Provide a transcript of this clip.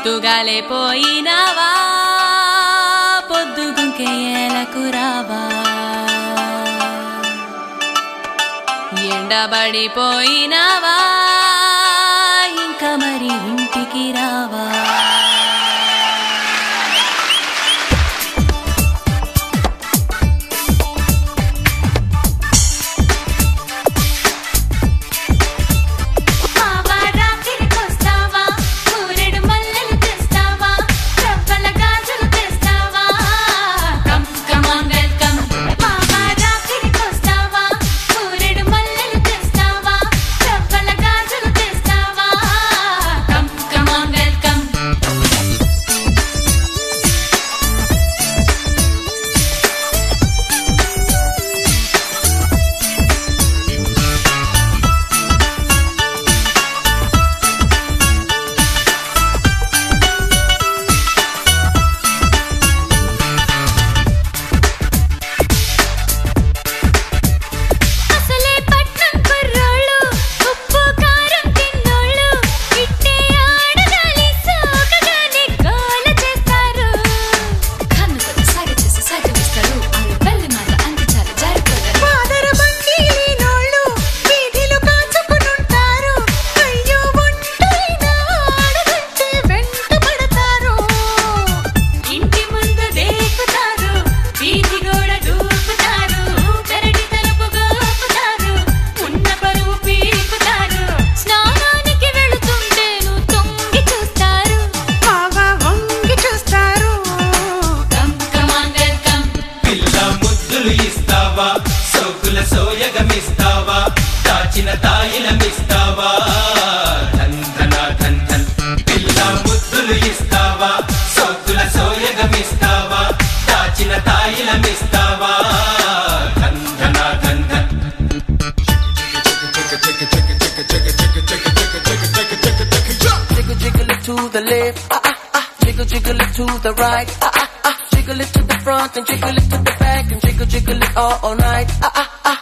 పొద్దుగాలే పోయినావా పొద్దుగుంకే ఏలకు రావా ఎండబడిపోయినావా ఇంకా మరి ఇంటికి రావా మావా రాత్రికొస్తావా సూర్యుడు మల్లెలు తెస్తావా రవ్వల గాజులు తెస్తావా కమ్ కమ్ ఆన్ వెల్కమ్ మావా రాత్రికొస్తావా సూర్యుడు మల్లెలు తెస్తావా రవ్వల గాజులు తెస్తావా కమ్ కమ్ ఆన్ వెల్కమ్ అసలే పట్నం కుర్రోళ్ళు ఉప్పు కారం తిన్నోళ్ళు ఇట్టే ఆడగాలి సోకగానే గోల చేస్తారు కన్నుకొని సాగ చేసి సాగవిస్తారు వాళ్ళు బల్లి మాట అంత చాలా జారిపోతారు పాదర బండి లేనోళ్ళు వీధిలో కాచుకునుంటారు అయ్యో ఒంటైన ఆడదంటే వెంట పడతారు ఇంటి ముందు దేకుతారు వీధి గోడ దూకుతారు పెరటి తలుపు గోపుతారు ఉన్న పరువు పీకుతారు స్నానానికి వెళుతుంటేను తొంగి చూస్తారు బాగా వంగి చూస్తారు కమ్ కమ్ ఆన్ వెల్కమ్ పిల్ల ముద్దులు ఇస్తావా సోకుల సోయగమిస్తావా దాచిన తాయిలమిస్తావా ధన్ ధన ధన్ ధన్ పిల్ల ముద్దులు ఇస్తావా సోకుల సోయగమిస్తావా దాచిన తాయిలమిస్తావా ధన్ ధన Dhan Dhan Jiggle jiggle it to the left, ah ah ah. Jiggle jiggle it to the right, ah ah ah. Jiggle it to the front and jiggle it to the back and jiggle jiggle it all, all night, ah ah ah.